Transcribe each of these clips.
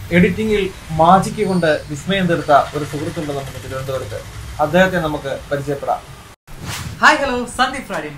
എഡിറ്റിംഗിൽ magic കൊണ്ട് വിസ്മയം തീർത്ത ഒരു സുഹൃത്തുണ്ട് നമുക്ക് തിരുവനന്തപുരത്ത് അദ്ദേഹത്തെ നമുക്ക് പരിചയപ്പെടാം ഹായ് ഹലോ സന്ദീപ് ഫ്രാഡി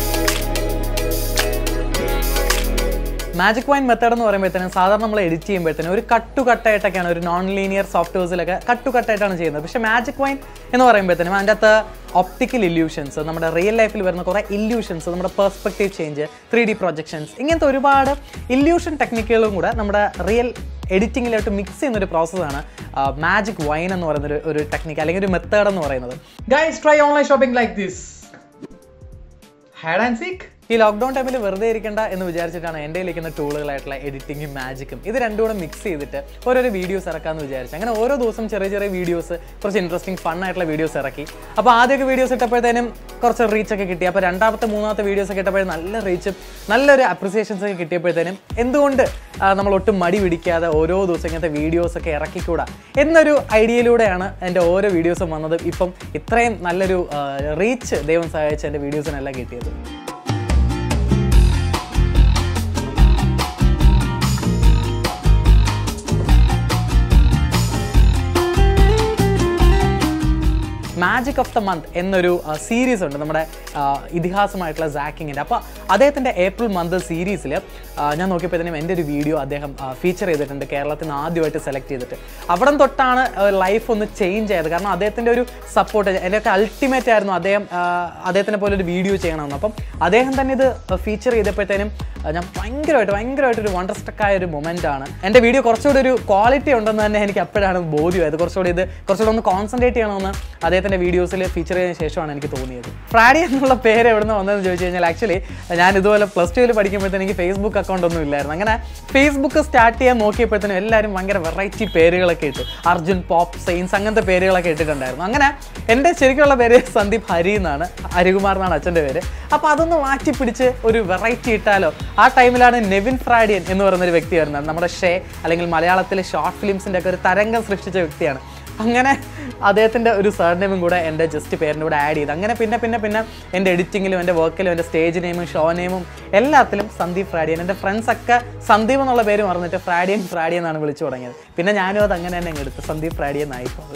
മാജിക് വൈൻ മെത്തേഡ് എന്ന് പറയുമ്പോഴത്തേനും സാധാരണ നമ്മൾ എഡിറ്റ് ചെയ്യുമ്പോഴത്തേനും ഒരു കട്ടു കട്ടായിട്ടൊക്കെയാണ് ഒരു നോൺ ലീനിയർ സോഫ്റ്റ്വെയർസിലൊക്കെ കട്ടു കട്ടായിട്ടാണ് ചെയ്യുന്നത് പക്ഷേ മാജിക് വൈൻ എന്ന് പറയുമ്പോഴത്തേനും അതിൻ്റെ അകത്ത് ഒപ്റ്റിക്കൽ ഇല്യൂഷൻസ് നമ്മുടെ റിയൽ ലൈഫിൽ വരുന്ന കുറേ ഇല്യൂഷൻസ് നമ്മുടെ perspective change three D projections ഇങ്ങനത്തെ ഒരുപാട് ഇല്യൂഷൻ ടെക്നിക്കുകളും കൂടെ നമ്മുടെ റിയൽ എഡിറ്റിങ്ങിലോട്ട് മിക്സ് ചെയ്യുന്ന ഒരു പ്രോസസ്സാണ് മാജിക് വൈൻ എന്ന് പറയുന്ന ഒരു ഒരു ടെക്നിക്ക് അല്ലെങ്കിൽ ഒരു മെത്തേഡ് എന്ന് പറയുന്നത് guys try online shopping like this hide and seek ഈ ലോക്ക്ഡൗൺ ടൈമിൽ വെറുതെ ഇരിക്കേണ്ട എന്ന് വിചാരിച്ചിട്ടാണ് എൻ്റെ ഇരിക്കുന്ന ടൂളുകളായിട്ടുള്ള എഡിറ്റിങ്ങും മാജിക്കും ഇത് രണ്ടും കൂടെ മിക്സ് ചെയ്തിട്ട് ഓരോരോ വീഡിയോസ് ഇറക്കാമെന്ന് വിചാരിച്ചു അങ്ങനെ ഓരോ ദിവസം ചെറിയ ചെറിയ വീഡിയോസ് കുറച്ച് ഇൻട്രസ്റ്റിംഗ് ഫൺ ആയിട്ടുള്ള വീഡിയോസ് ഇറക്കി അപ്പോൾ ആദ്യമൊക്കെ വീഡിയോസ് ഇട്ടപ്പോഴത്തേനും കുറച്ച് റീച്ച് ഒക്കെ കിട്ടി അപ്പോൾ രണ്ടാമത്തെ മൂന്നാമത്തെ വീഡിയോസ് ഒക്കെ ഇട്ടപ്പോഴും നല്ല റീച്ചും നല്ലൊരു അപ്രിസിയേഷൻസ് ഒക്കെ കിട്ടിയപ്പോഴത്തേനും എന്തുകൊണ്ട് ആ, നമ്മൾ ഒട്ടും മടി പിടിക്കാതെ ഓരോ ദിവസം ഇങ്ങനത്തെ വീഡിയോസ് ഒക്കെ ഇറക്കിക്കൂടാ എന്നൊരു ഐഡിയയിലൂടെയാണ് എൻ്റെ ഓരോ വീഡിയോസും വന്നത് ഇപ്പം ഇത്രയും നല്ലൊരു റീച്ച് ദൈവം സഹായിച്ച് എൻ്റെ വീഡിയോസിനെല്ലാം കിട്ടിയത് മാജിക് ഓഫ് ദ മന്ത് എന്നൊരു സീരീസ് ഉണ്ട് നമ്മുടെ ആ, ഇതിഹാസമായിട്ടുള്ള സാക്കിങ്ങിൻ്റെ അപ്പോൾ അദ്ദേഹത്തിൻ്റെ ഏപ്രിൽ മന്ത് സീരീസിൽ ഞാൻ നോക്കിയപ്പോഴത്തേനും എൻ്റെ ഒരു വീഡിയോ അദ്ദേഹം ഫീച്ചർ ചെയ്തിട്ടുണ്ട് കേരളത്തിൽ നിന്ന് ആദ്യമായിട്ട് സെലക്ട് ചെയ്തിട്ട് അവിടെ തൊട്ടാണ് ലൈഫ് ഒന്ന് ചേഞ്ച് ആയത് കാരണം അദ്ദേഹത്തിൻ്റെ ഒരു സപ്പോർട്ട് എൻ്റെയൊക്കെ അൾട്ടിമേറ്റ് ആയിരുന്നു അദ്ദേഹം ആ, അദ്ദേഹത്തിനെ പോലെ ഒരു വീഡിയോ ചെയ്യണമെന്ന് അപ്പം അദ്ദേഹം തന്നെ ഇത് ഫീച്ചർ ചെയ്തപ്പോഴത്തേനും ആ, ഞാൻ ഭയങ്കരമായിട്ട് ഭയങ്കരമായിട്ട് ഒരു വണ്ടർസ്റ്റക്ക് ആയ ഒരു മൊമെൻ്റ് ആണ് എൻ്റെ വീഡിയോ കുറച്ചുകൂടി ഒരു ക്വാളിറ്റി ഉണ്ടെന്ന് തന്നെ എനിക്ക് അപ്പോഴാണ് ബോധ്യമായത് കുറച്ചുകൂടി ഇത് കുറച്ചുകൂടി ഒന്ന് കോൺസെൻട്രേറ്റ് ചെയ്യണമെന്ന് അദ്ദേഹത്തിൻ്റെ വീഡിയോസിൽ ഫീച്ചർ ചെയ്തതിന് ശേഷമാണ് എനിക്ക് തോന്നിയത് ഫ്രാഡി എന്നുള്ള പേര് എവിടെ നിന്ന് വന്നതെന്ന് ചോദിച്ചു കഴിഞ്ഞാൽ ആക്ച്വലി ഞാൻ ഇതുപോലെ പ്ലസ് ടുവിൽ പഠിക്കുമ്പോഴത്തേന് എനിക്ക് ഫേസ്ബുക്ക് അക്കൗണ്ട് ഒന്നും ഇല്ലായിരുന്നു അങ്ങനെ ഫേസ്ബുക്ക് സ്റ്റാർട്ട് ചെയ്യാൻ നോക്കിയപ്പോഴത്തേനും എല്ലാവരും ഭയങ്കര വെറൈറ്റി പേരുകളൊക്കെ ഇട്ടു അർജുൻ പോപ്പ് സെയിൻസ് അങ്ങനത്തെ പേരുകളൊക്കെ ഇട്ടിട്ടുണ്ടായിരുന്നു അങ്ങനെ എൻ്റെ ശരിക്കുള്ള പേര് സന്ദീപ് ഹരി എന്നാണ് ഹരികുമാർ എന്നാണ് അച്ഛൻ്റെ പേര് അപ്പോൾ അതൊന്ന് മാറ്റി പിടിച്ച് ഒരു വെറൈറ്റി ഇട്ടാലോ ആ ടൈമിലാണ് നെവിൻ ഫ്രാഡിയൻ എന്ന് പറയുന്ന ഒരു വ്യക്തി വരുന്നത് നമ്മുടെ ഷേ അല്ലെങ്കിൽ മലയാളത്തിലെ ഷോർട്ട് ഫിലിംസിൻ്റെ ഒക്കെ ഒരു തരംഗം സൃഷ്ടിച്ച വ്യക്തിയാണ് അങ്ങനെ അദ്ദേഹത്തിൻ്റെ ഒരു സർനെയിമും കൂടെ എൻ്റെ ജസ്റ്റ് പേരിൻ്റെ കൂടെ ആഡ് ചെയ്ത് അങ്ങനെ പിന്നെ പിന്നെ പിന്നെ എൻ്റെ എഡിറ്റിങ്ങിലും എൻ്റെ വർക്കിലും എൻ്റെ സ്റ്റേജ് നെയിമും ഷോ നെയിമും എല്ലാത്തിലും സന്ദീപ് ഫ്രാഡിയൻ എൻ്റെ ഫ്രണ്ട്സ് ഒക്കെ സന്ദീപ് എന്നുള്ള പേര് മറന്നിട്ട് ഫ്രാഡിയൻ ഫ്രാഡിയൻ എന്നാണ് വിളിച്ചു തുടങ്ങിയത് പിന്നെ ഞാനും അത് അങ്ങനെ തന്നെ അങ്ങ് എടുത്തു സന്ദീപ് ഫ്രാഡിയൻ ആയിപ്പോൾ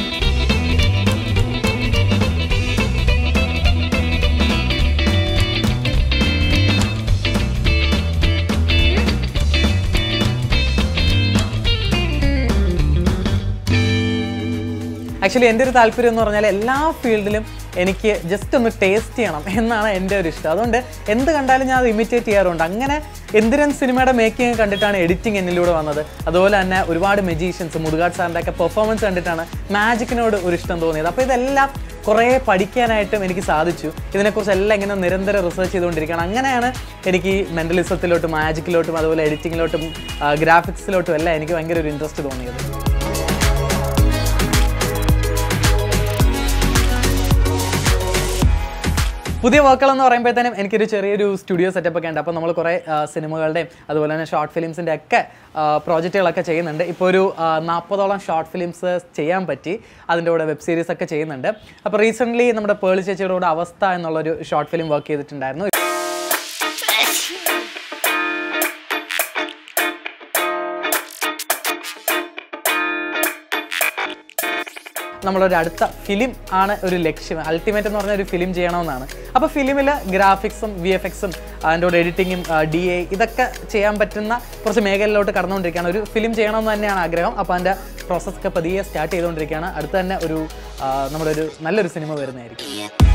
ആക്ച്വലി എൻ്റെ ഒരു താല്പര്യം എന്ന് പറഞ്ഞാൽ എല്ലാ ഫീൽഡിലും എനിക്ക് ജസ്റ്റ് ഒന്ന് ടേസ്റ്റ് ചെയ്യണം എന്നാണ് എൻ്റെ ഒരു ഇഷ്ടം അതുകൊണ്ട് എന്ത് കണ്ടാലും ഞാൻ അത് ഇമിറ്റേറ്റ് ചെയ്യാറുണ്ട് അങ്ങനെ എന്തിരൻ സിനിമയുടെ മേക്കിംഗ് കണ്ടിട്ടാണ് എഡിറ്റിംഗ് എന്നിലൂടെ വന്നത് അതുപോലെ തന്നെ ഒരുപാട് മെജീഷ്യൻസ് മുരുകാട് സാറിൻ്റെ ഒക്കെ പെർഫോമൻസ് കണ്ടിട്ടാണ് മാജിക്കിനോട് ഒരു ഇഷ്ടം തോന്നിയത് അപ്പോൾ ഇതെല്ലാം കുറേ പഠിക്കാനായിട്ടും എനിക്ക് സാധിച്ചു ഇതിനെക്കുറിച്ച് എല്ലാം ഇങ്ങനെ നിരന്തരം റിസർച്ച് ചെയ്തുകൊണ്ടിരിക്കുകയാണ് അങ്ങനെയാണ് എനിക്ക് മെൻ്റലിസത്തിലോട്ടും മാജിക്കിലോട്ടും അതുപോലെ എഡിറ്റിങ്ങിലോട്ടും ഗ്രാഫിക്സിലോട്ടും എല്ലാം എനിക്ക് ഭയങ്കര ഒരു ഇൻട്രസ്റ്റ് തോന്നിയത് പുതിയ വർക്കുകൾ എന്ന് പറയുമ്പോഴത്തേനും എനിക്കൊരു ചെറിയൊരു സ്റ്റുഡിയോ സെറ്റപ്പ് ഒക്കെ ഉണ്ട് അപ്പോൾ നമ്മൾ കുറേ ആ, സിനിമകളുടെയും അതുപോലെ തന്നെ ഷോർട്ട് ഫിലിംസിൻ്റെ ഒക്കെ ആ, പ്രോജക്റ്റുകളൊക്കെ ചെയ്യുന്നുണ്ട് ഇപ്പോൾ ഒരു ആ, നാൽപ്പതോളം ഷോർട്ട് ഫിലിംസ് ചെയ്യാൻ പറ്റി അതിൻ്റെ കൂടെ വെബ് സീരീസ് ഒക്കെ ചെയ്യുന്നുണ്ട് അപ്പോൾ റീസെൻ്റ്ലി നമ്മുടെ പേളി ചേച്ചിയുടെ കൂടെ അവസ്ഥ എന്നുള്ളൊരു ഷോർട്ട് ഫിലിം വർക്ക് ചെയ്തിട്ടുണ്ടായിരുന്നു നമ്മളൊരു അടുത്ത ഫിലിം ആണ് ഒരു ലക്ഷ്യം അൾട്ടിമേറ്റ് എന്ന് പറഞ്ഞ ഒരു ഫിലിം ചെയ്യണമെന്നാണ് അപ്പോൾ ഫിലിമിൽ ഗ്രാഫിക്സും വി എഫ് എക്സും അതിൻ്റെ കൂടെ എഡിറ്റിങ്ങും ഡി എ ഇതൊക്കെ ചെയ്യാൻ പറ്റുന്ന കുറച്ച് മേഖലയിലോട്ട് കടന്നുകൊണ്ടിരിക്കുകയാണ് ഒരു ഫിലിം ചെയ്യണമെന്ന് തന്നെയാണ് ആഗ്രഹം അപ്പോൾ അതിൻ്റെ പ്രോസസ്സൊക്കെ പതിയെ സ്റ്റാർട്ട് ചെയ്തുകൊണ്ടിരിക്കുകയാണ് അടുത്ത് തന്നെ ഒരു ആ, നമ്മുടെ ഒരു നല്ലൊരു സിനിമ വരുന്നതായിരിക്കും